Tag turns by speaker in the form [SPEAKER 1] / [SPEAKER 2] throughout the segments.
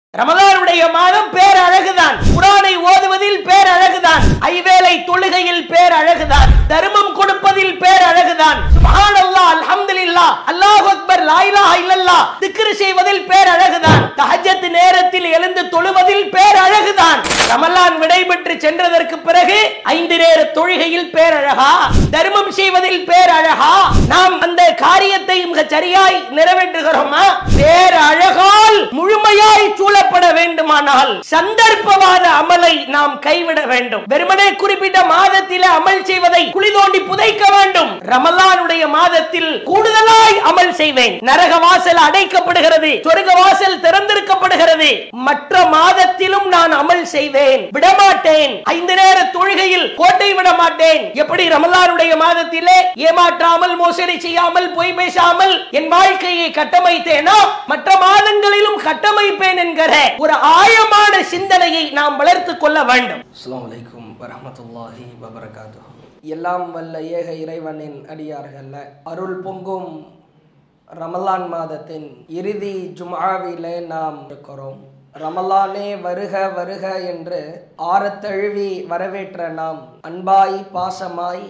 [SPEAKER 1] ரமலானுடைய மாதம் பேரழகுதான் குரானை ஓதுவதில் பேரழகுதான் ஐவேளை தொழுகையில் பேரழகுதான் தர்மம் கொடுப்பதில் பேரழகுதான் சுப்ஹானல்லாஹ் அல்ஹம்துலில்லாஹ் அல்லாஹ் அக்பர் லா இலாஹா இல்லல்லாஹ் திக்ர் செய்வதில் பேரழகுதான் தஹஜ்ஜத் நேரத்தில் எழுந்து தொழுவதில் பேரழகுதான் ரமலான் விடைபெற்று சென்றதற்கு பிறகு ஐந்து நேர தொழுகையில் பேரழகா தர்மம் செய்வதில் பேரழகா நாம் அந்த காரியத்தை மிக சரியாய் நிறைவேற்றுகிறோமா பேரழகால் முழுமையாய் சூழப்பட வேண்டுமானால் சந்தர்ப்பவாத அமலை நாம் கைவிட வேண்டும் வெறுமனே குறிப்பிட்ட மாதத்தில் அமல் செய்வதை குழி தோண்டி புதைக்க வேண்டும் ரமலானுடைய மாதத்தில் கூடுதலாய் அமல் செய்வேன் நரக வாசல் அடைக்கப்படுகிறது சொர்க்க வாசல் திறந்திருக்கப்படுகிறது மற்ற மாதத்திலும் நான் அமல் செய்வேன் விடமாட்டேன் ஐந்து நேர தொழுகையில் கோட்டை விட மாட்டேன் எப்படி ரமலானுடைய மாதத்திலே ஏமாற்றாமல் மோசடி செய்யாமல் பொய் பேசாமல் என் வாழ்க்கையை கட்டமைத்தேனோ மற்ற மாதங்களிலும் கட்டமைப்பேன் என்கிற ஒரு ஆழமான சிந்தனையை நாம் வளர்த்துக் கொள்ள வேண்டும்
[SPEAKER 2] அஸ்ஸலாமு அலைக்கும் வரஹ்மத்துல்லாஹி வபரகாத்துஹு எல்லாம் வல்ல ஏக இறைவனின் அடியார்கள்ல அருள் பொங்கும் ரமலான் மாதத்தின் இறுதி ஜும்ஆவிலே நாம் இருக்கிறோம் ரமலானே வருக வருக என்று ஆரத்தழுவி வரவேற்ற நாம் அன்பாய் பாசமாய்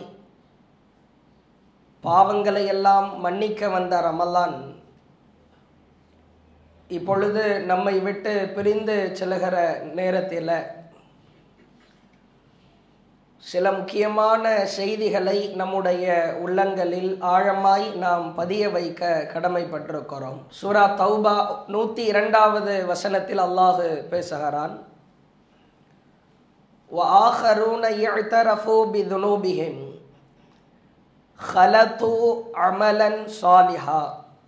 [SPEAKER 2] பாவங்களை எல்லாம் மன்னிக்க வந்த ரமலான் இப்பொழுது நம்மை விட்டு பிரிந்து செல்லுகிற நேரத்தில் சில முக்கியமான செய்திகளை நம்முடைய உள்ளங்களில் ஆழமாய் நாம் பதிய வைக்க கடமைப்பட்டிருக்கிறோம் சூரா தௌபா நூத்தி இரண்டாவது வசனத்தில் அல்லாஹு பேசுகிறான் وآخرون يعترفوا بذنوبهم خلطوا عملا صالحا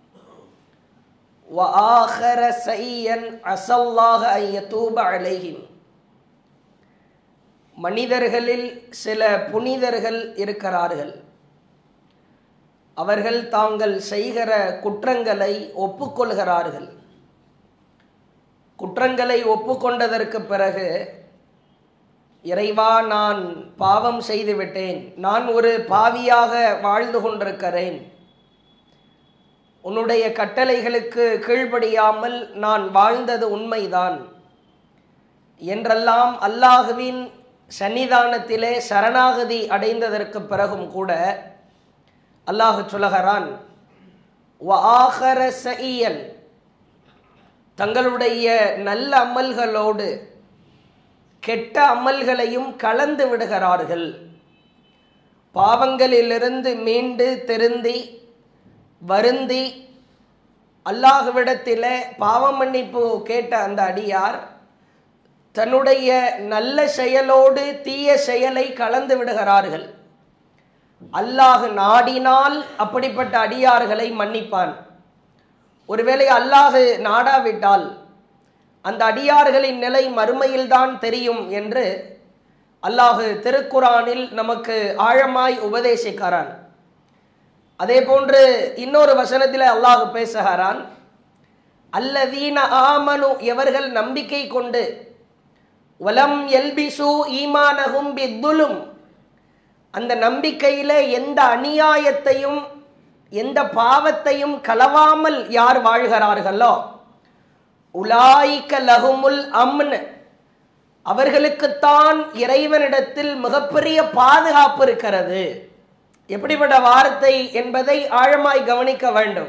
[SPEAKER 2] وآخر سيئا عسى الله أن يتوب عليهم மனிதர்களில் சில புனிதர்கள் இருக்கிறார்கள் அவர்கள் தாங்கள் செய்கிற குற்றங்களை ஒப்புக்கொள்கிறார்கள் குற்றங்களை ஒப்புக்கொண்டதற்கு பிறகு இறைவா நான் பாவம் செய்து விட்டேன் நான் ஒரு பாவியாக வாழ்ந்து கொண்டிருக்கிறேன் உன்னுடைய கட்டளைகளுக்கு கீழ்ப்படியாமல் நான் வாழ்ந்தது உண்மைதான் என்றெல்லாம் அல்லாஹுவின் சன்னிதானத்திலே சரணாகதி அடைந்ததற்கு பிறகும் கூட அல்லாஹு சொல்லுகிறான் தங்களுடைய நல்ல அமல்களோடு கெட்ட அமல்களையும் கலந்து விடுகிறார்கள் பாவங்களிலிருந்து மீண்டு திருந்தி வருந்தி அல்லாஹுவிடத்தில் பாவ மன்னிப்பு கேட்ட அந்த அடியார் தன்னுடைய நல்ல செயலோடு தீய செயலை கலந்து விடுகிறார்கள் அல்லாஹ் நாடினால் அப்படிப்பட்ட அடியார்களை மன்னிப்பான் ஒருவேளை அல்லாஹு நாடாவிட்டால் அந்த அடியார்களின் நிலை மறுமையில்தான் தெரியும் என்று அல்லாஹு திருக்குரானில் நமக்கு ஆழமாய் உபதேசிக்கிறான் அதே போன்று இன்னொரு வசனத்தில் அல்லாஹு பேசுகிறான் அல்லதீன ஆமனு எவர்கள் நம்பிக்கை கொண்டு வலம் எல்பிசு ஈமானகும் பித்துலும் அந்த நம்பிக்கையில எந்த அநியாயத்தையும் எந்த பாவத்தையும் கலவாமல் யார் வாழ்கிறார்களோ உலாய்க்க லகுமுல் அம்னு அவர்களுக்குத்தான் இறைவனிடத்தில் மிகப்பெரிய பாதுகாப்பு இருக்கிறது எப்படிப்பட்ட வார்த்தை என்பதை ஆழமாய் கவனிக்க வேண்டும்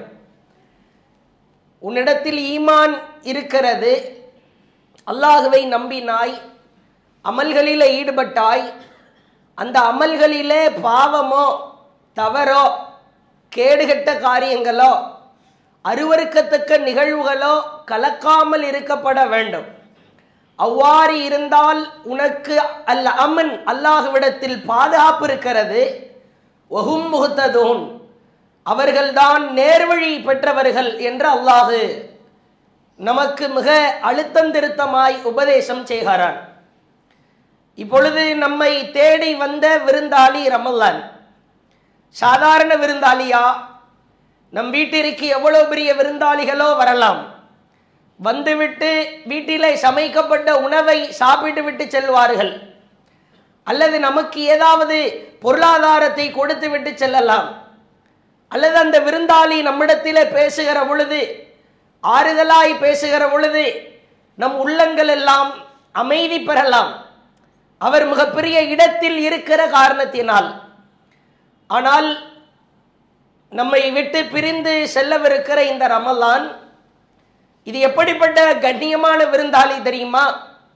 [SPEAKER 2] உன்னிடத்தில் ஈமான் இருக்கிறது அல்லாஹுவை நம்பினாய் அமல்களில் ஈடுபட்டாய் அந்த அமல்களிலே பாவமோ தவறோ கேடுகட்ட காரியங்களோ அருவறுக்கத்தக்க நிகழ்வுகளோ கலக்காமல் இருக்கப்பட வேண்டும் அவ்வாறு இருந்தால் உனக்கு அல்ல அமன் அல்லாஹுவிடத்தில் பாதுகாப்பு இருக்கிறது ஒகும் முகுத்ததூன் அவர்கள்தான் நேர்வழி பெற்றவர்கள் என்று அல்லாஹு நமக்கு மிக அழுத்தம் திருத்தமாய் உபதேசம் செய்கிறான் இப்பொழுது நம்மை தேடி வந்த விருந்தாளி ரமல்லான் சாதாரண விருந்தாளியா நம் வீட்டிற்கு எவ்வளவு பெரிய விருந்தாளிகளோ வரலாம் வந்துவிட்டு வீட்டிலே சமைக்கப்பட்ட உணவை சாப்பிட்டு விட்டு செல்வார்கள் அல்லது நமக்கு ஏதாவது பொருளாதாரத்தை கொடுத்து விட்டு செல்லலாம் அல்லது அந்த விருந்தாளி நம்மிடத்திலே பேசுகிற பொழுது ஆறுதலாய் பேசுகிற பொழுது நம் உள்ளங்கள் எல்லாம் அமைதி பெறலாம் அவர் மிகப்பெரிய இடத்தில் இருக்கிற காரணத்தினால் ஆனால் நம்மை விட்டு பிரிந்து செல்லவிருக்கிற இந்த ரமலான் இது எப்படிப்பட்ட கண்ணியமான விருந்தாளி தெரியுமா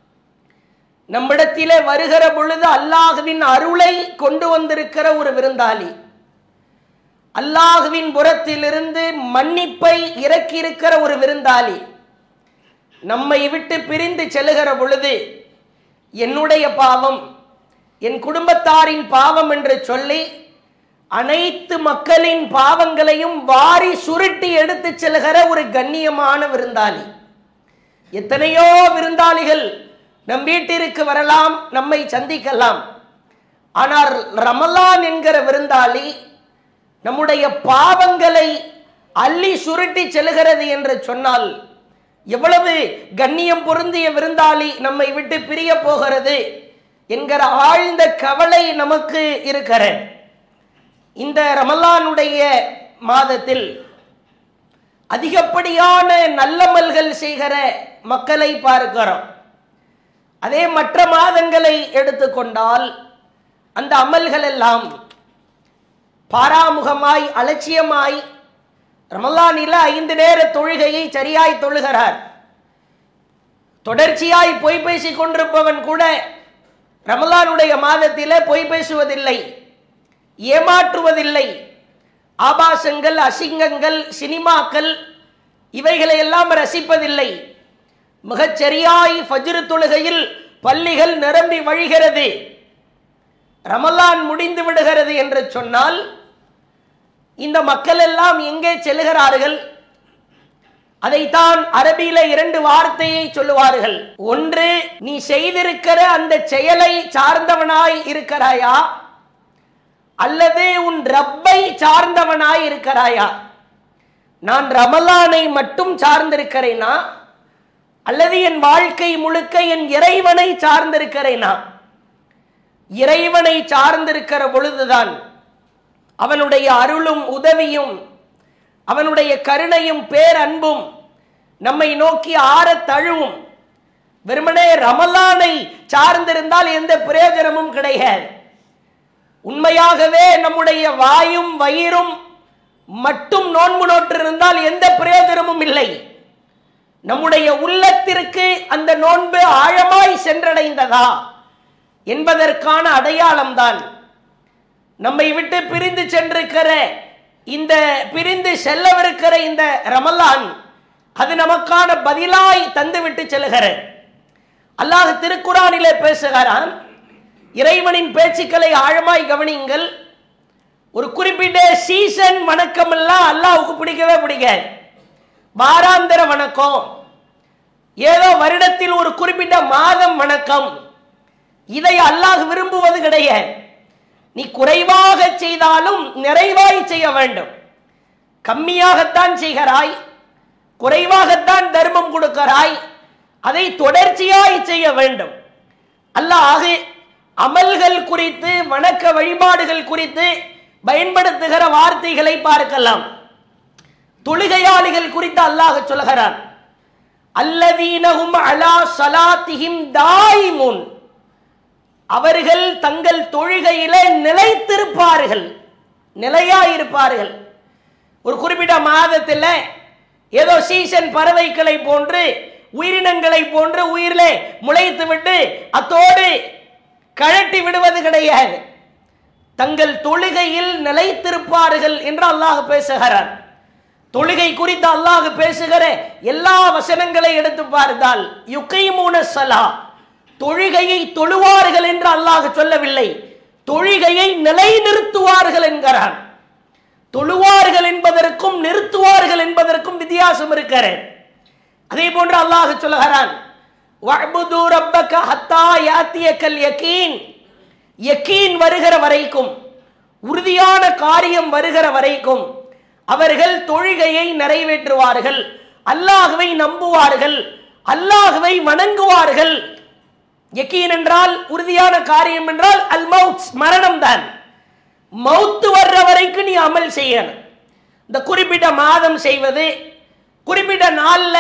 [SPEAKER 2] நம்மிடத்திலே வருகிற பொழுது அல்லாஹுவின் அருளை கொண்டு வந்திருக்கிற ஒரு விருந்தாளி அல்லாஹுவின் புறத்திலிருந்து மன்னிப்பை இறக்கியிருக்கிற ஒரு விருந்தாளி நம்மை விட்டு பிரிந்து செல்லுகிற பொழுது என்னுடைய பாவம் என் குடும்பத்தாரின் பாவம் என்று சொல்லி அனைத்து மக்களின் பாவங்களையும் வாரி சுருட்டி எடுத்து செல்கிற ஒரு கண்ணியமான விருந்தாளி எத்தனையோ விருந்தாளிகள் நம் வீட்டிற்கு வரலாம் நம்மை சந்திக்கலாம் ஆனால் ரமலான் என்கிற விருந்தாளி நம்முடைய பாவங்களை அள்ளி சுருட்டி செல்கிறது என்று சொன்னால் எவ்வளவு கண்ணியம் பொருந்திய விருந்தாளி நம்மை விட்டு பிரிய போகிறது என்கிற ஆழ்ந்த கவலை நமக்கு இருக்கிற இந்த ரமலானுடைய மாதத்தில் அதிகப்படியான நல்லமல்கள் செய்கிற மக்களை பார்க்கிறோம் அதே மற்ற மாதங்களை எடுத்துக்கொண்டால் அந்த அமல்கள் எல்லாம் பாராமுகமாய் அலட்சியமாய் ரமலானில் ஐந்து நேர தொழுகையை சரியாய் தொழுகிறார் தொடர்ச்சியாய் பொய் பேசிக் கொண்டிருப்பவன் கூட ரமலானுடைய மாதத்திலே பொய் பேசுவதில்லை ஏமாற்றுவதில்லை ஆபாசங்கள் அசிங்கங்கள் சினிமாக்கள் இவைகளை எல்லாம் ரசிப்பதில்லை மிகச்சரியாய் ஃபஜ்ரு தொழுகையில் பள்ளிகள் நிரம்பி வழிகிறது ரமலான் முடிந்து விடுகிறது என்று சொன்னால் இந்த மக்கள் எல்லாம் எங்கே செல்லுகிறார்கள் அதைத்தான் அரபியில இரண்டு வார்த்தையை சொல்லுவார்கள் ஒன்று நீ செய்திருக்கிற அந்த செயலை சார்ந்தவனாய் இருக்கிறாயா அல்லது உன் ரப்பை சார்ந்தவனாய் இருக்கிறாயா நான் ரமலானை மட்டும் சார்ந்திருக்கிறேனா அல்லது என் வாழ்க்கை முழுக்க என் இறைவனை சார்ந்திருக்கிறேனா இறைவனை சார்ந்திருக்கிற பொழுதுதான் அவனுடைய அருளும் உதவியும் அவனுடைய கருணையும் பேரன்பும் நம்மை நோக்கி ஆறத் தழுவும் வெறுமனே ரமலானை சார்ந்திருந்தால் எந்த பிரயோஜனமும் கிடையாது உண்மையாகவே நம்முடைய வாயும் வயிறும் மட்டும் நோன்பு நோற்றிருந்தால் எந்த பிரயோஜனமும் இல்லை நம்முடைய உள்ளத்திற்கு அந்த நோன்பு ஆழமாய் சென்றடைந்ததா என்பதற்கான அடையாளம்தான் நம்மை விட்டு பிரிந்து சென்றிருக்கிற இந்த பிரிந்து செல்லவிருக்கிற இந்த ரமலான் அது நமக்கான பதிலாய் தந்துவிட்டு செல்கிற அல்லாஹ் திருக்குறானிலே பேசுகிறான் இறைவனின் பேச்சுக்களை ஆழமாய் கவனியுங்கள் ஒரு குறிப்பிட்ட சீசன் வணக்கம் எல்லாம் அல்லாஹ்வுக்கு பிடிக்கவே பிடிக்காது வாராந்திர வணக்கம் ஏதோ வருடத்தில் ஒரு குறிப்பிட்ட மாதம் வணக்கம் இதை அல்லாஹ் விரும்புவது கிடையாது நீ குறைவாக செய்தாலும் நிறைவாய் செய்ய வேண்டும் கம்மியாகத்தான் செய்கிறாய் குறைவாகத்தான் தர்மம் கொடுக்கிறாய் அதை தொடர்ச்சியாய் செய்ய வேண்டும் அல்லாஹ் அமல்கள் குறித்து வணக்க வழிபாடுகள் குறித்து பயன்படுத்துகிற வார்த்தைகளை பார்க்கலாம் தொழுகையாளிகள் குறித்து அல்லாஹ் சொல்கிறான் அல்லதீனஹும் அலா சலாத்திஹிம் தாயிமுன் அவர்கள் தங்கள் தொழுகையிலே நிலைத்திருப்பார்கள் நிலையாயிருப்பார்கள் ஒரு குறிப்பிட்ட மாதத்தில் ஏதோ சீசன் பறவைகளை போன்று உயிரினங்களை போன்று உயிரிலே முளைத்து விட்டு அத்தோடு கழட்டி விடுவது கிடையாது தங்கள் தொழுகையில் நிலைத்திருப்பார்கள் என்று அல்லாஹ் பேசுகிறார் தொழுகை குறித்து அல்லாஹ் பேசுகிற எல்லா வசனங்களை எடுத்து பார்த்தால் யுகைமூன சலா தொழுகையை தொழுவார்கள் என்று அல்லாஹ் சொல்லவில்லை தொழுகையை நிலைநிறுத்துவார்கள் என்கிறான் தொழுவார்கள் என்பதற்கும் நிறுத்துவார்கள் என்பதற்கும் வித்தியாசம் இருக்கிறது அதே போன்று அல்லாஹ் சொல்லுகிறான் வஅ்புது ரப்பக ஹத்தா யாத்தியக்கல் யகீன் யகீன் வருகிற வரைக்கும் உறுதியான காரியம் வருகிற வரைக்கும் அவர்கள் தொழுகையை நிறைவேற்றுவார்கள் அல்லாஹுவை நம்புவார்கள் அல்லாஹுவை வணங்குவார்கள் யக்கீன் என்றால் உறுதியான காரியம் என்றால் அல் மவுத் மரணம் தான் மவுத்து வர்ற வரைக்கும் நீ அமல் செய்யணும் இந்த குறிப்பிட்ட மாதம் செய்வது குறிப்பிட்ட நாள்ல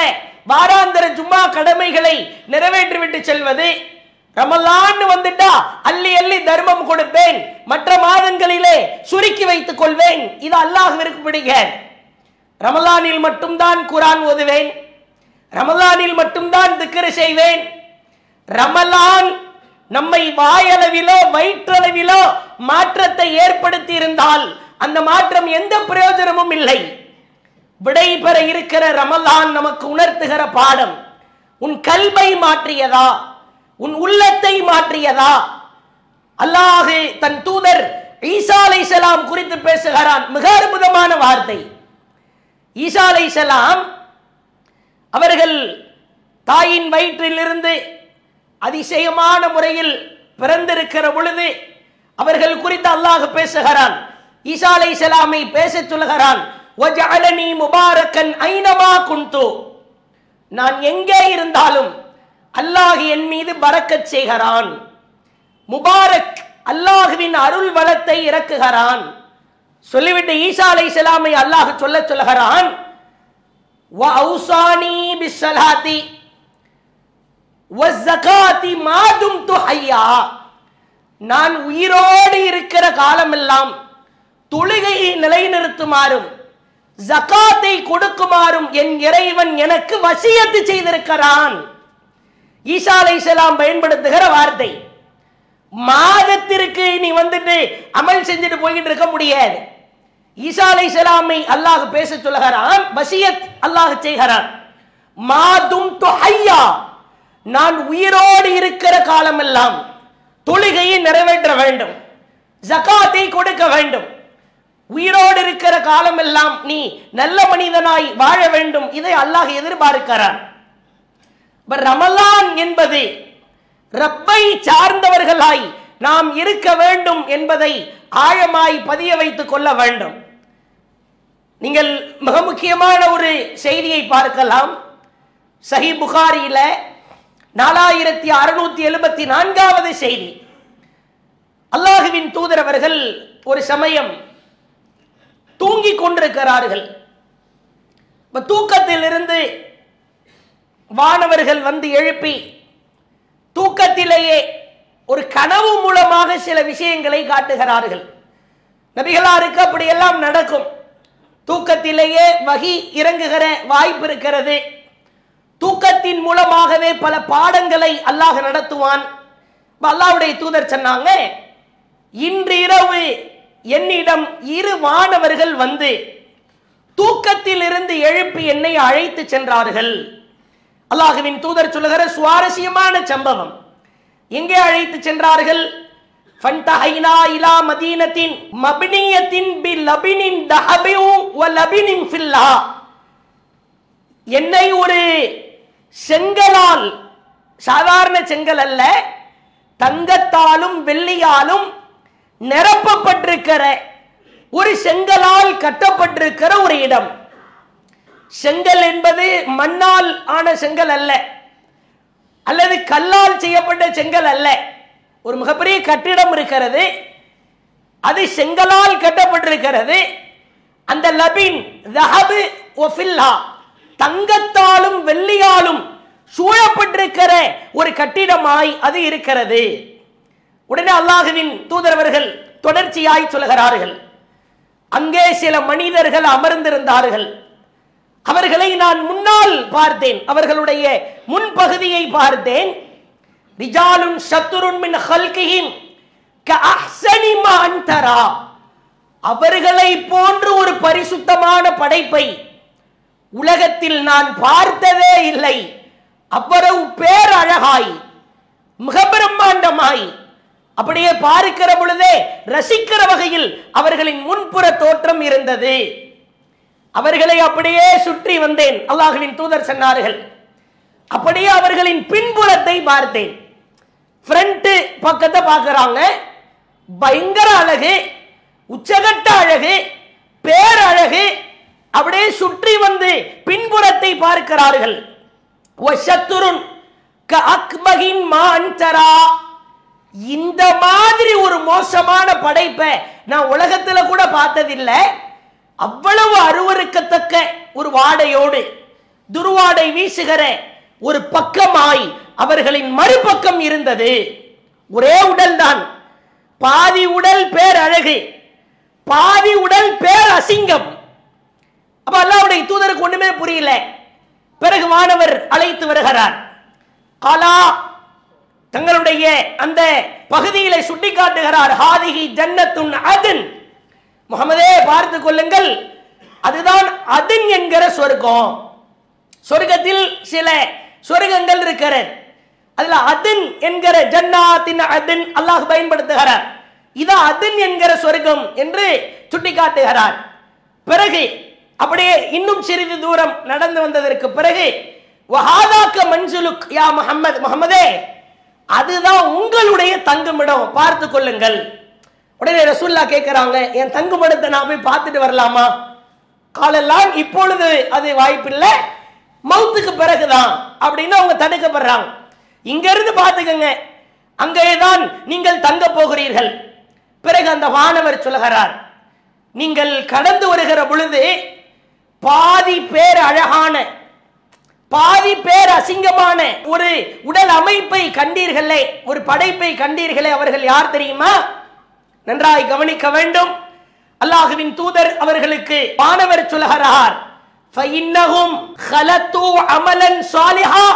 [SPEAKER 1] வாராந்திர ஜும்மா கடமைகளை நிறைவேற்றிவிட்டு செல்வது ரமலான் வந்துட்டா அள்ளி அள்ளி தர்மம் கொடுப்பேன் மற்ற மாதங்களிலே சுருக்கி வைத்துக் கொள்வேன் இது அல்லாஹ் விருப்பப்படுக ரமலானில் மட்டும்தான் குரான் ஓதுவேன் ரமலானில் மட்டும்தான் திக்ரு செய்வேன் ரமலான் நம்மை வாயளவிலோ வயிற்றளவிலோ மாற்றத்தை ஏற்படுத்தி இருந்தால் அந்த மாற்றம் எந்த பிரயோஜனமும் இல்லை விடை பெற இருக்கிற ரமலான் நமக்கு உணர்த்துகிற பாடம் உன் கல்வை மாற்றியதா உன் உள்ளத்தை மாற்றியதா அல்லாஹு தன் தூதர் ஈசா அலைஹிஸ்ஸலாம் குறித்து பேசுகிறான் மிக அற்புதமான வார்த்தை ஈசா அலைஹிஸ்ஸலாம் அவர்கள் தாயின் வயிற்றிலிருந்து அதிசயமான முறையில் பிறந்திருக்கிற பொழுது அவர்கள் குறித்து அல்லாஹ் பேசுகிறான் ஈசா அலைஹிஸ்ஸலாமை பேசச் சொல்கிறான் வஜஅலனி முபாரக்கன் ஐனமா குன்து நான் எங்கே இருந்தாலும் அல்லாஹ் என் மீது பரக்கச் செய்கிறான் முபாரக் அல்லாஹுவின் அருள் வளத்தை இறக்குகிறான் சொல்லிவிட்டு ஈசா அலைஹிஸ்ஸலாமை அல்லாஹ் சொல்ல சொல்கிறான் وأوصاني بالصلاة والزكاة ما دمت حيا நான் உயிரோடு இருக்கிற காலமெல்லாம் தொழுகையை நிலைநிறுத்துமாறும் ஜகாத்தை கொடுக்குமாறும் என் இறைவன் எனக்கு வசியத்து செய்திருக்கிறான் ஈசா அலைஹிஸ்ஸலாம் பயன்படுத்துகிற வார்த்தை மாதத்திற்கு நீ வந்துட்டு அமல் செஞ்சுட்டு போய்கிட்டு இருக்க முடியாது ஈசா அலைஹிஸ்ஸலாமை அல்லாஹ் பேச சொல்லுகிறான் வசியத் அல்லாஹ் செய்கிறான் மாதும் ஹையா நான் உயிரோடு இருக்கிற காலமெல்லாம் தொழுகையை நிறைவேற்ற வேண்டும் ஜகாத்தை கொடுக்க வேண்டும் உயிரோடு இருக்கிற காலமெல்லாம் நீ நல்ல மனிதனாய் வாழ வேண்டும் இதை அல்லாஹ் எதிர்பார்க்கிறான் இப்ப ரமலான் என்பது ரப்பை சார்ந்தவர்களாய் நாம் இருக்க வேண்டும் என்பதை ஆழமாய் பதிய வைத்துக் கொள்ள வேண்டும் நீங்கள் மிக முக்கியமான ஒரு செய்தியை பார்க்கலாம் சஹி புகாரியில நாலாயிரத்தி அறுநூத்தி எழுபத்தி நான்காவது செய்தி அல்லாஹுவின் தூதர் அவர்கள் ஒரு சமயம் தூங்கிக் கொண்டிருக்கிறார்கள் இப்ப தூக்கத்திலிருந்து வானவர்கள் வந்து எழுப்பி தூக்கத்திலேயே ஒரு கனவு மூலமாக சில விஷயங்களை காட்டுகிறார்கள் நபிகளாருக்கு அப்படியெல்லாம் நடக்கும் தூக்கத்திலேயே வகி இறங்குகிற வாய்ப்பு இருக்கிறது தூக்கத்தின் மூலமாகவே பல பாடங்களை அல்லாஹ் நடத்துவான் இப்ப அல்லாஹ்வுடைய தூதர் சொன்னாங்க இன்று இரவு என்னிடம் இரு வானவர்கள் வந்து தூக்கத்தில் இருந்து எழுப்பி என்னை அழைத்து சென்றார்கள் அல்லாஹுவின் தூதர் சொல்லுகிற சுவாரஸ்யமான சம்பவம் எங்கே அழைத்து சென்றார்கள் ஃபன்தஹைனா இலா மதீனத்தின் மபினியத்தின் பி லபினின் தஹபியு வ லபினின் ஃபில்லா என்னை ஒரு செங்கலால் சாதாரண செங்கல் அல்ல தங்கத்தாலும் வெள்ளியாலும் நிரப்பப்பட்டிருக்கிற ஒரு செங்கலால் கட்டப்பட்டிருக்கிற ஒரு இடம் செங்கல் என்பது மண்ணால் ஆன செங்கல் அல்ல அல்லது கல்லால் செய்யப்பட்ட செங்கல் அல்ல ஒரு மிகப்பெரிய கட்டிடம் இருக்கிறது அது செங்கலால் கட்டப்பட்டிருக்கிறது அந்த லபின் தஹபு ஒஃபில்லா தங்கத்தாலும் வெள்ளியாலும் சூழப்பட்டிருக்கிற ஒரு கட்டிடமாய் அது இருக்கிறது உடனே அல்லாஹுவின் தூதரவர்கள் தொடர்ச்சியாய் சொல்கிறார்கள் அங்கே சில மனிதர்கள் அமர்ந்திருந்தார்கள் அவர்களை நான் முன்னால் பார்த்தேன் அவர்களுடைய முன்பகுதியை பார்த்தேன் ரிஜாலுன் சத்துருன் மின் ஹல்கிஹின் கஅஹ்சனி மா அன்தரா அவர்களை போன்று ஒரு பரிசுத்தமான படைப்பை உலகத்தில் நான் பார்த்ததே இல்லை அவ்வளவு பேரழகாய் மிக பிரம்மாண்டமாய் அப்படியே பார்க்கிற பொழுதே ரசிக்கிற வகையில் அவர்களின் முன்புற தோற்றம் இருந்தது அவர்களை அப்படியே சுற்றி வந்தேன் அல்லாஹுவின் தூதர் சொன்னார்கள் அப்படியே அவர்களின் பின்புறத்தை பார்த்தேன் ஃப்ரண்ட் பக்கத்தை பார்க்கறாங்க பயங்கர அழகு உச்சகட்ட அழகு பேரழகு அப்படியே சுற்றி வந்து பின்புறத்தை பார்க்கிறார்கள் வஷத்துருன் க அக்பகின் மான்சரா இந்த மாதிரி ஒரு மோசமான படைப்பை நான் உலகத்துல கூட பார்த்ததில்லை அவ்வளவு அருவருக்கத்தக்க ஒரு வாடையோடு துருவாடை வீசுகிற ஒரு பக்கமாய் அவர்களின் மறுபக்கம் இருந்தது ஒரே உடல் தான் பாதி உடல் பேர் அழகு பாதி உடல் பேர் அசிங்கம் அப்ப அல்லாவுடைய தூதருக்கு ஒண்ணுமே புரியல பிறகு வானவர் அழைத்து வருகிறார் காலா தங்களுடைய அந்த பகுதியில சுட்டி காட்டுகிறார் ஹாதிகி ஜன்னத்துன் அதன் முகமதே பார்த்து கொள்ளுங்கள் அதுதான் அதன் என்கிற சொர்க்கம் சொர்க்கத்தில் சில சொர்க்கங்கள் இருக்கிறது அதுல அதன் என்கிற ஜன்னாத்தின் அதன் அல்லாஹ் பயன்படுத்துகிறார் இது அதன் என்கிற சொர்க்கம் என்று சுட்டிக்காட்டுகிறார் பிறகு அப்படியே இன்னும் சிறிது தூரம் நடந்து வந்ததற்கு பிறகு வஹாதாக்க மன்சுலுக் யா முஹம்மது முகமதே அதுதான் உங்களுடைய தங்குமிடம் பார்த்து கொள்ளுங்கள் உடனே ரசூல்லா கேட்கிறாங்க என் தங்குமிடத்தை நான் போய் பார்த்துட்டு வரலாமா காலெல்லாம் இப்பொழுது அது வாய்ப்பில்லை மௌத்துக்கு பிறகுதான் அப்படின்னு அவங்க தடுக்கப்படுறாங்க இங்க இருந்து பார்த்துக்கங்க அங்கே தான் நீங்கள் தங்க போகிறீர்கள் பிறகு அந்த வானவர் சொல்லுகிறார் நீங்கள் கடந்து வருகிற பொழுது பாதி பேர் அழகான பாதி பேர் அசிங்கமான ஒரு உடல் அமைப்பை கண்டீர்களே ஒரு படைப்பை கண்டீர்களே அவர்கள் யார் தெரியுமா நன்றாய் கவனிக்க வேண்டும் அல்லாஹுவின் தூதர் அவர்களுக்கு வானவர் சொல்லுகிறார் فإنهم خلطوا عملا صالحا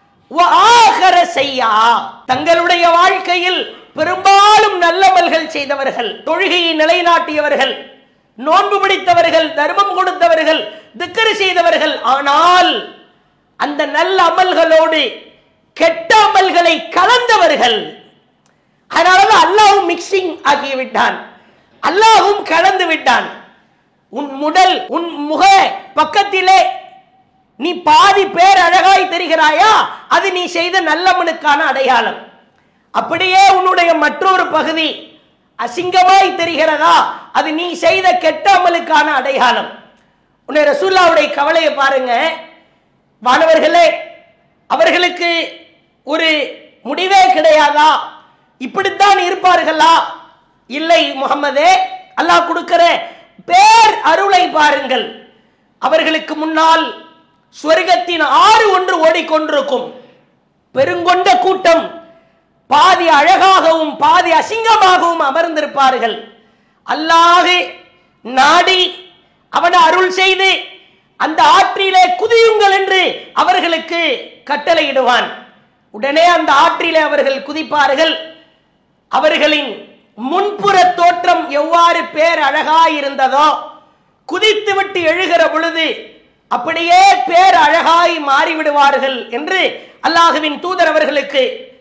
[SPEAKER 1] وآخر سيئا தங்களுடைய வாழ்க்கையில் பெரும்பாலும் நல்லமல்கள் செய்தவர்கள் தொழுகையை நிலைநாட்டியவர்கள் நோன்பு பிடித்தவர்கள் தர்மம் கொடுத்தவர்கள் திக்கரு செய்தவர்கள் ஆனால் அந்த நல்ல அமல்களோடு கெட்ட அமல்களை கலந்தவர்கள் அதனாலதான் அல்லாஹ்வும் மிக்சிங் ஆகி விட்டான் அல்லாஹ்வும் கலந்து விட்டான் உன் முடல் உன் முக பக்கத்திலே நீ பாதி பேர் அழகாய் தெரிகிறாயா அது நீ செய்த நல்லவனுக்கான அடையாளம் அப்படியே உன்னுடைய மற்றொரு பகுதி அசிங்கமாய் தெரிகிறதா அது நீ செய்த கெட்ட அமலுக்கான அடையாளம் உன்னை ரசூல்லாவுடைய கவலையை பாருங்க வானவர்களே அவர்களுக்கு ஒரு முடிவே கிடையாதா இப்படித்தான் இருப்பார்களா இல்லை முகமதே அல்லாஹ் கொடுக்கிற பேர் அருளை பாருங்கள் அவர்களுக்கு முன்னால் சொர்க்கத்தின் ஆறு ஒன்று ஓடிக்கொண்டிருக்கும் பெருங்கொண்ட கூட்டம் பாதி அழகாகவும் பாதி அசிங்கமாகவும் அமர்ந்திருப்பார்கள் அல்லாஹ் நாடி அவன் அருள் செய்து அந்த ஆற்றிலே குதியுங்கள் என்று அவர்களுக்கு கட்டளையிடுவான் உடனே அந்த ஆற்றிலே அவர்கள் குதிப்பார்கள் அவர்களின் முன்புற தோற்றம் எவ்வாறு பேர் அழகாயிருந்ததோ குதித்து விட்டு எழுகிற பொழுது அப்படியே பேர் அழகாய் மாறிவிடுவார்கள் என்று அல்லாஹுவின் தூதர் அவர்களுக்கு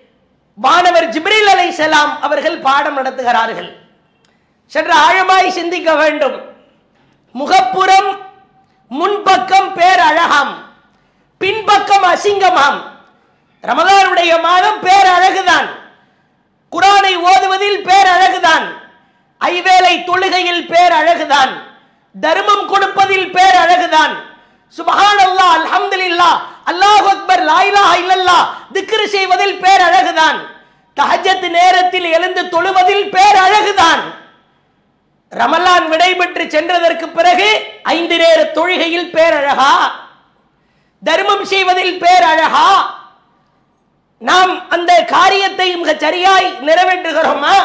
[SPEAKER 1] வானவர் ஜிப்ரீல் அலைஹிஸ்ஸலாம் அவர்கள் பாடம் நடத்துகிறார்கள் சற்று ஆழமாய் சிந்திக்க வேண்டும் முகப்புறம் முன்பக்கம் பேர் அழகாம் பின்பக்கம் அசிங்கமாம் ரமதானுடைய மாதம் பேர் அழகுதான் குரானை ஓதுவதில் பேர் அழகுதான் ஐவேளை தொழுகையில் பேர் அழகுதான் தர்மம் கொடுப்பதில் பேர் அழகுதான் சுபஹான் அல்லாஹ் அல்ஹம்துலில்லாஹ் அல்லாஹ் அக்பர் லா இலாஹ இல்லல்லாஹ் திக்ர் செய்வதில் பேர் அழகுதான் தஹஜ்ஜத் நேரத்தில் எழுந்து தொழுவதில் பேர் அழகுதான் ரமலான் விடைபெற்று சென்றதற்கு பிறகு ஐந்து நேர தொழுகையில் பேரழகா தர்மம் செய்வதில் பேரழகா நாம் அந்த காரியத்தை மிக சரியாய் நிறைவேற்றுகிறோமா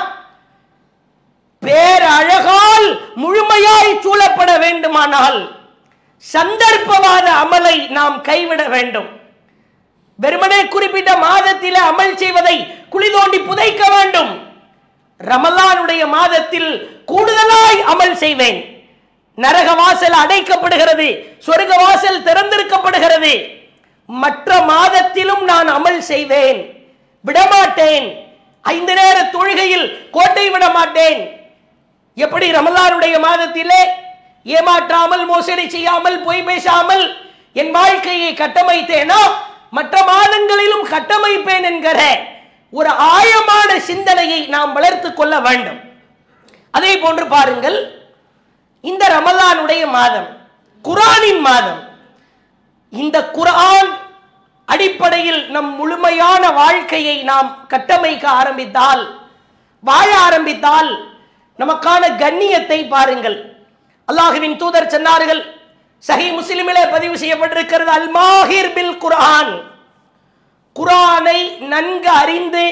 [SPEAKER 1] பேரழகால் முழுமையாய் சூழப்பட வேண்டுமானால் சந்தர்ப்பவாத அமலை நாம் கைவிட வேண்டும் வெறுமனே குறிப்பிட்ட மாதத்தில் அமல் செய்வதை குழி தோண்டி புதைக்க வேண்டும் ரமலானுடைய மாதத்தில் கூடுதலாய் அமல் செய்வேன் நரக வாசல் அடைக்கப்படுகிறது சொர்க்க வாசல் திறந்திருக்கப்படுகிறது மற்ற மாதத்திலும் நான் அமல் செய்வேன் விடமாட்டேன் ஐந்து நேர தொழுகையில் கோட்டை விட மாட்டேன் எப்படி ரமலானுடைய மாதத்திலே ஏமாற்றாமல் மோசடி செய்யாமல் பொய் பேசாமல் என் வாழ்க்கையை கட்டமைத்தேனோ மற்ற மாதங்களிலும் கட்டமைப்பேன் என்கிற ஒரு ஆழமான சிந்தனையை நாம் வளர்த்துக் கொள்ள வேண்டும் அதே போன்று பாருங்கள் இந்த ரமலானுடைய மாதம் குரானின் மாதம் இந்த குர்ஆன் அடிப்படையில் நம் முழுமையான வாழ்க்கையை நாம் கட்டமைக்க ஆரம்பித்தால் வாழ ஆரம்பித்தால் நமக்கான கண்ணியத்தை பாருங்கள் அல்லாஹுவின் தூதர் சொன்னார்கள் சஹி முஸ்லிமிலே பதிவு செய்யப்பட்டிருக்கிறது அல் மாஹிர் பில் குர்ஆன் குர்ஆனை நன்கு அறிந்து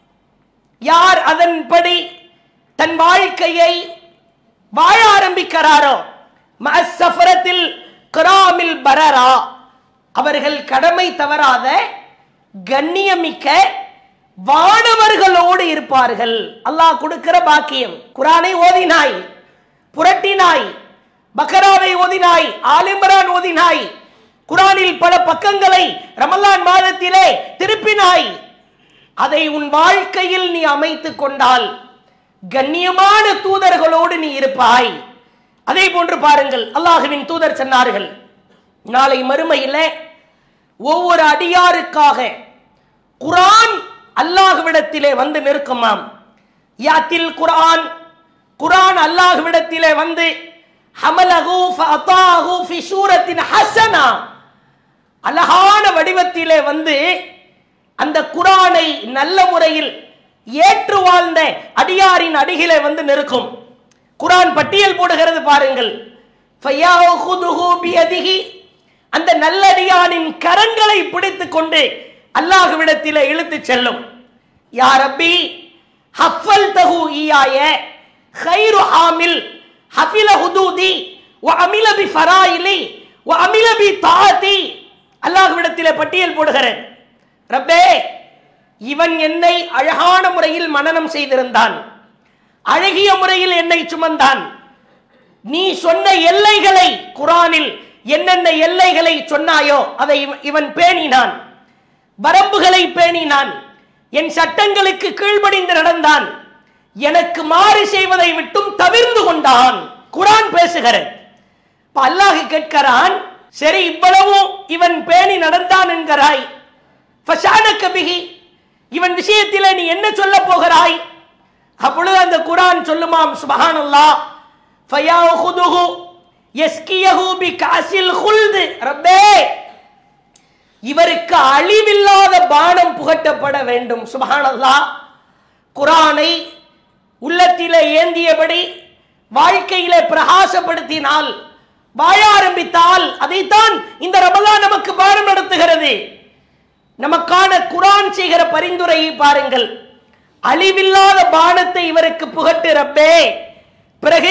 [SPEAKER 1] யார் அதன்படி தன் வாழ்க்கையை வாழ ஆரம்பிக்கிறாரோ மசஃபரத்தில் கிராமில் பரரா அவர்கள் கடமை தவறாத கண்ணியமிக்க வானவர்களோடு இருப்பார்கள் அல்லாஹ் கொடுக்கிற பாக்கியம் குரானை ஓதினாய் புரட்டினாய் பக்கராவை ஓதினாய் ஆலிம்ரான் ஓதினாய் குரானில் பல பக்கங்களை ரமலான் மாதத்திலே திருப்பினாய் அதை உன் வாழ்க்கையில் நீ அமைத்துக் கொண்டால் கண்ணியமான தூதர்களோடு நீ இருப்பாய் அதே போன்று பாருங்கள் அல்லாஹுவின் தூதர் சொன்னார்கள் நாளை மறுமையில் ஒவ்வொரு அடியாருக்காக குரான் அல்லாஹ்விடத்திலே வந்து நிற்குமாம் யாத்தில் குரான் குரான் அல்லாஹ்விடத்திலே வந்து ஹமலஹு ஃபஅதாஹு ஃபி சூரத்தின் ஹஸனா அழகான வடிவத்திலே வந்து அந்த குரானை நல்ல முறையில் ஏற்று வாழ்ந்த அடியாரின் அடிகிலே வந்து நிற்கும் குரான் பட்டியல் போடுகிறது பாருங்கள் ஃபயாஹுதுஹு பியதிஹி அந்த நல்லடியானின் கரங்களை பிடித்துக் கொண்டு அல்லாஹ்விடத்திலே இழுத்துச் செல்லும் யா ரப்பி ஹஃபல் தஹு ஈயாய خير عامل حفل حدودي وعمل بفرائلي وعمل بطاعتي அல்லாஹ்விடத்திலே பட்டியல் போடுகிறேன் ரப்பே இவன் என்னை அழகான முறையில் மனனம் செய்திருந்தான் அழகிய முறையில் என்னை சுமந்தான் நீ சொன்ன எல்லைகளை குரானில் என்னென்ன எல்லைகளை சொன்னாயோ அதை இவ- இவன் பேணினான் வரம்புகளை பேணினான் என் சட்டங்களுக்கு கீழ்ப்படிந்து நடந்தான் எனக்கு மாறு செய்வதை விட்டும் தவிர்ந்து கொண்டான் குரான் பேசுகிறேன் இப்ப அல்லாஹ் கேட்கிறான் சரி இவ்வளவும் இவன் பேணி நடந்தான் என்கிறாய் ஃபஷானக்க பிஹி இவன் விஷயத்திலே நீ என்ன சொல்ல போகிறாய் அப்பொழுது அந்த குரான் சொல்லுமாம் சுபஹானல்லாஹ் ஃபயாஹுதுஹு யஸ்கியஹு பிகாசில் குல்து ரப்பே இவருக்கு அழிவில்லாத பானம் புகட்டப்பட வேண்டும் சுபஹானல்லாஹ் குரானை உள்ளத்திலே ஏந்தியபடி வாழ்க்கையிலே பிரகாசப்படுத்தினால் வாழ ஆரம்பித்தால் அதைத்தான் இந்த ரமலான் நமக்கு பாடம் நடத்துகிறது நமக்கான குரான் செய்கிற பரிந்துரையை பாருங்கள் அழிவில்லாத பானத்தை இவருக்கு புகட்டு ரப்பே பிறகு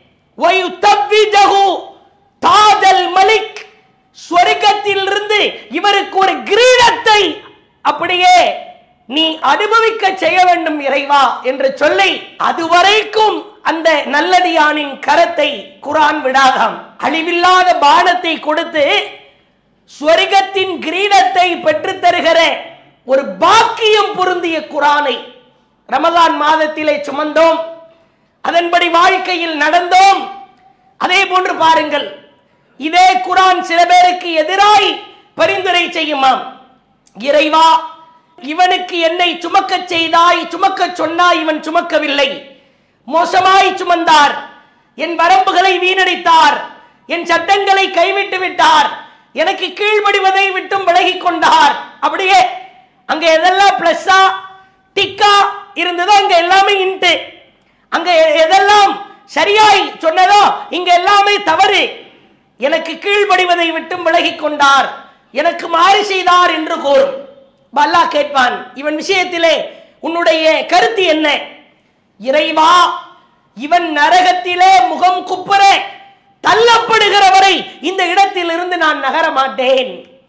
[SPEAKER 1] வயுத்தவ்விஜஹு தாஜல் மலிக் சொர்க்கத்திலிருந்து இவருக்கு ஒரு கிரீடத்தை அப்படியே நீ அனுபவிக்க செய்ய வேண்டும் இறைவா என்று சொல்லி அதுவரைக்கும் அந்த நல்லடியானின் கரத்தை குரான் விடாதாம் அழிவில்லாத பானத்தை கொடுத்து ஸ்வர்கத்தின் கிரீடத்தை பெற்றுத் தருகிற ஒரு பாக்கியம் பொருந்திய குரானை ரமலான் மாதத்திலே சுமந்தோம் அதன்படி வாழ்க்கையில் நடந்தோம் அதே போன்று பாருங்கள் இதே குரான் சில பேருக்கு எதிராய் பரிந்துரை செய்யுமாம் இறைவா இவனுக்கு என்னை சுமக்கச் செய்தாய் சுமக்கச் சொன்னாய் இவன் சுமக்கவில்லை மோசமாய் சுமந்தார் என் வரம்புகளை வீணடித்தார் என் சட்டங்களை கைவிட்டு விட்டார் எனக்கு கீழ்ப்படிவதை விட்டும் விலகிக் கொண்டார் அப்படியே அங்க எதெல்லாம் பிளஸ்ஸா டிக்கா இருந்ததோ அங்க எல்லாமே இன்ட்டு அங்க எ- எதெல்லாம் சரியாய் சொன்னதோ இங்க எல்லாமே தவறு எனக்கு கீழ்ப்படிவதை விட்டும் விலகிக் கொண்டார் எனக்கு மாறு செய்தார் என்று கூறும் அப்ப அல்லாஹ் கேட்பான் இவன் விஷயத்திலே உன்னுடைய கருத்து என்ன இறைவா இவன் நரகத்திலே முகம் குப்புற தள்ளப்படுகிற வரை இந்த இடத்திலிருந்து நான் நகர மாட்டேன்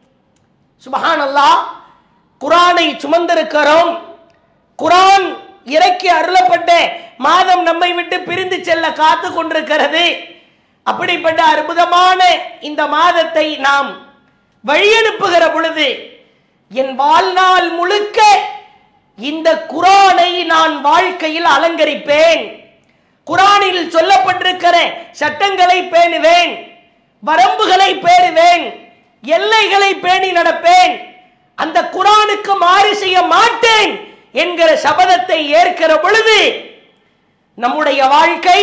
[SPEAKER 1] சுபஹானல்லாஹ் குரானை சுமந்திருக்கிறோம் குரான் இறக்கி அருளப்பட்ட மாதம் நம்மை விட்டு பிரிந்து செல்ல காத்து கொண்டிருக்கிறது அப்படிப்பட்ட அற்புதமான இந்த மாதத்தை நாம் வழியனுப்புகிற பொழுது என் வாழ்நாள் முழுக்க இந்த குரானை நான் வாழ்க்கையில் அலங்கரிப்பேன் குரானில் சொல்லப்பட்டிருக்கிற சட்டங்களை பேணுவேன் வரம்புகளை பேணுவேன் எல்லைகளை பேணி நடப்பேன் அந்த குரானுக்கு மாறு செய்ய மாட்டேன் என்கிற சபதத்தை ஏற்கிற பொழுது நம்முடைய வாழ்க்கை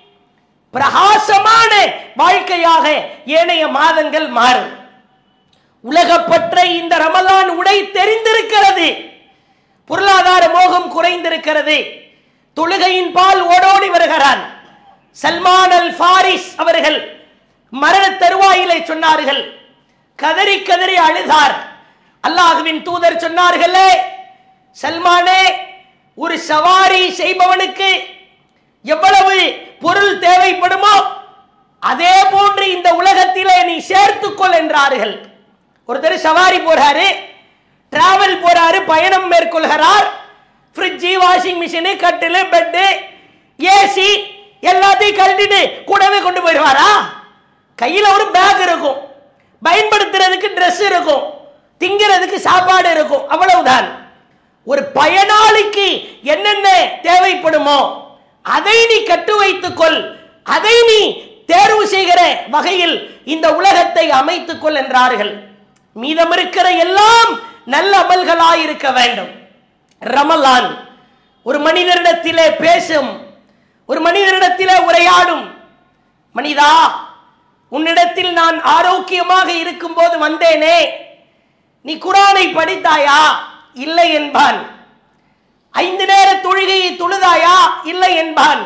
[SPEAKER 1] பிரகாசமான வாழ்க்கையாக ஏனைய மாதங்கள் மாறும் உலகப்பற்ற இந்த ரமலான் உடை தெரிந்திருக்கிறது பொருளாதார மோகம் குறைந்திருக்கிறது தொழுகையின் பால் ஓடோடி வருகிறான் சல்மான் அல் ஃபாரிஸ் அவர்கள் மரண தருவாயிலே சொன்னார்கள் கதறி கதறி அழுதார் அல்லாஹுவின் தூதர் சொன்னார்களே சல்மானே ஒரு சவாரி செய்பவனுக்கு எவ்வளவு பொருள் தேவைப்படுமோ அதே போன்று இந்த உலகத்திலே நீ சேர்த்துக்கொள் என்றார்கள் ஒருத்தர் சவாரி போறாரு டிராவல் போறாரு பயணம் மேற்கொள்கிறார் ஃப்ரிட்ஜு வாஷிங் மிஷினு கட்டிலு பெட்டு ஏசி எல்லாத்தையும் கழட்டிட்டு கூடவே கொண்டு போயிடுவாரா கையில் ஒரு பேக் இருக்கும் பயன்படுத்துறதுக்கு ட்ரெஸ் இருக்கும் திங்கிறதுக்கு சாப்பாடு இருக்கும் அவ்வளவுதான் ஒரு பயனாளிக்கு என்னென்ன தேவைப்படுமோ அதை நீ கட்டு வைத்துக் கொள் அதை நீ தேர்வு செய்கிற வகையில் இந்த உலகத்தை அமைத்துக் கொள் என்றார்கள் மீதம் இருக்கிற எல்லாம் நல்ல அமல்களாயிருக்க வேண்டும் ரமலான் ஒரு மனிதரிடத்திலே பேசும் ஒரு மனிதரிடத்திலே உரையாடும் மனிதா உன்னிடத்தில் நான் ஆரோக்கியமாக இருக்கும்போது வந்தேனே நீ குரானை படித்தாயா இல்லை என்பான் ஐந்து நேர தொழுகையை தொழுதாயா இல்லை என்பான்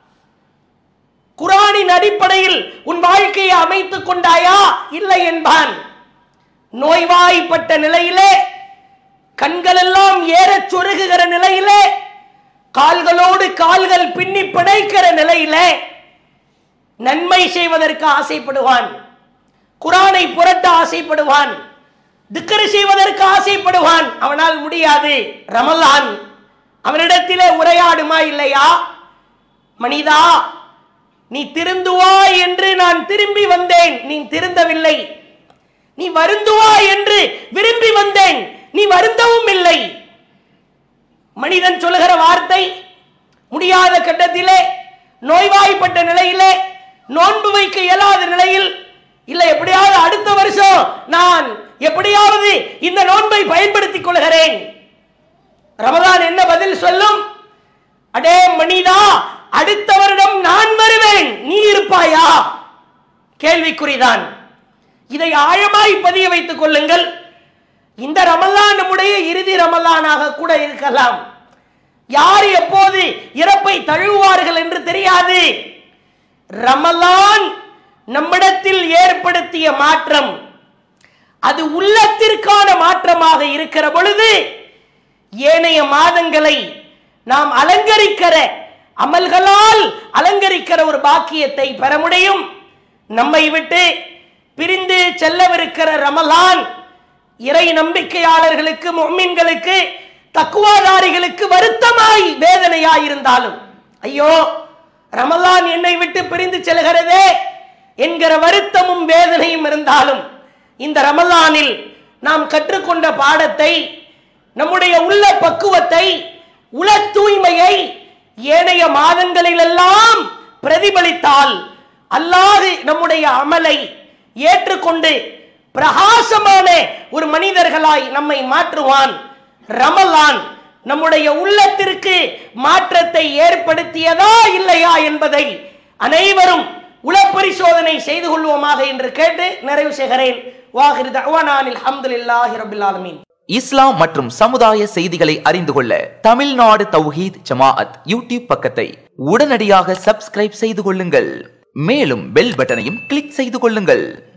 [SPEAKER 1] குரானின் அடிப்படையில் உன் வாழ்க்கையை அமைத்துக் கொண்டாயா இல்லை என்பான் நோய்வாய்ப்பட்ட நிலையிலே கண்களெல்லாம் ஏறச் சொருகுகிற நிலையிலே கால்களோடு கால்கள் பின்னி பிணைக்கிற நிலையிலே நன்மை செய்வதற்கு ஆசைப்படுவான் குரானை புரட்ட ஆசைப்படுவான் திக்கரு செய்வதற்கு ஆசைப்படுவான் அவனால் முடியாது ரமலான் அவனிடத்திலே உரையாடுமா இல்லையா மனிதா நீ திருந்துவாய் என்று நான் திரும்பி வந்தேன் நீ திருந்தவில்லை நீ வருந்துவாய் என்று விரும்பி வந்தேன் நீ வருந்தவும் இல்லை மனிதன் சொல்லுகிற வார்த்தை முடியாத கட்டத்திலே நோய்வாய்ப்பட்ட நிலையிலே நோன்பு வைக்க இயலாத நிலையில் இல்ல எப்படியாவது அடுத்த வருஷம் நான் எப்படியாவது இந்த நோன்பை பயன்படுத்திக் கொள்கிறேன் ரமதான் என்ன பதில் சொல்லும் அடே மனிதா அடுத்த வருடம் நான் வருவேன் நீ இருப்பாயா கேள்விக்குறிதான் இதை ஆழமாய் பதிய வைத்துக் கொள்ளுங்கள் இந்த ரமலான் நம்முடைய இறுதி ரமலானாக கூட இருக்கலாம் யார் எப்போது இறப்பை தழுவுவார்கள் என்று தெரியாது ரமலான் நம்மிடத்தில் ஏற்படுத்திய மாற்றம் அது உள்ளத்திற்கான மாற்றமாக இருக்கிற பொழுது ஏனைய மாதங்களை நாம் அலங்கரிக்கிற அமல்களால் அலங்கரிக்கிற ஒரு பாக்கியத்தை பெற முடியும் நம்மை விட்டு பிரிந்து செல்லவிருக்கிற ரமலான் இறை நம்பிக்கையாளர்களுக்கு மொம்மின்களுக்கு தக்குவாதாரிகளுக்கு வருத்தமாய் வேதனையாய் இருந்தாலும் ஐயோ ரமலான் என்னை விட்டு பிரிந்து செல்கிறதே என்கிற வருத்தமும் வேதனையும் இருந்தாலும் இந்த ரமலானில் நாம் கற்றுக்கொண்ட பாடத்தை நம்முடைய உள்ள பக்குவத்தை உள தூய்மையை ஏனைய மாதங்களிலெல்லாம் பிரதிபலித்தால் அல்லாது நம்முடைய அமலை ஏற்றுக்கொண்டு பிரகாசமான ஒரு மனிதர்களாய் நம்மை மாற்றுவான் ரமலான் நம்முடைய உள்ளத்திற்கு மாற்றத்தை ஏற்படுத்தியதா இல்லையா என்பதை அனைவரும் உளப்பரிசோதனை செய்து கொள்வோமாக என்று கேட்டு நிறைவு செய்கிறேன் வாஹிர் தவானானில் அல்ஹம்துலில்லாஹி ரபில் ஆலமீன்
[SPEAKER 3] இஸ்லாம் மற்றும் சமுதாய செய்திகளை அறிந்து கொள்ள தமிழ்நாடு தௌஹீத் ஜமாஅத் யூடியூப் பக்கத்தை உடனடியாக சப்ஸ்கிரைப் செய்து கொள்ளுங்கள் மேலும் பெல் பட்டனையும் கிளிக் செய்து கொள்ளுங்கள்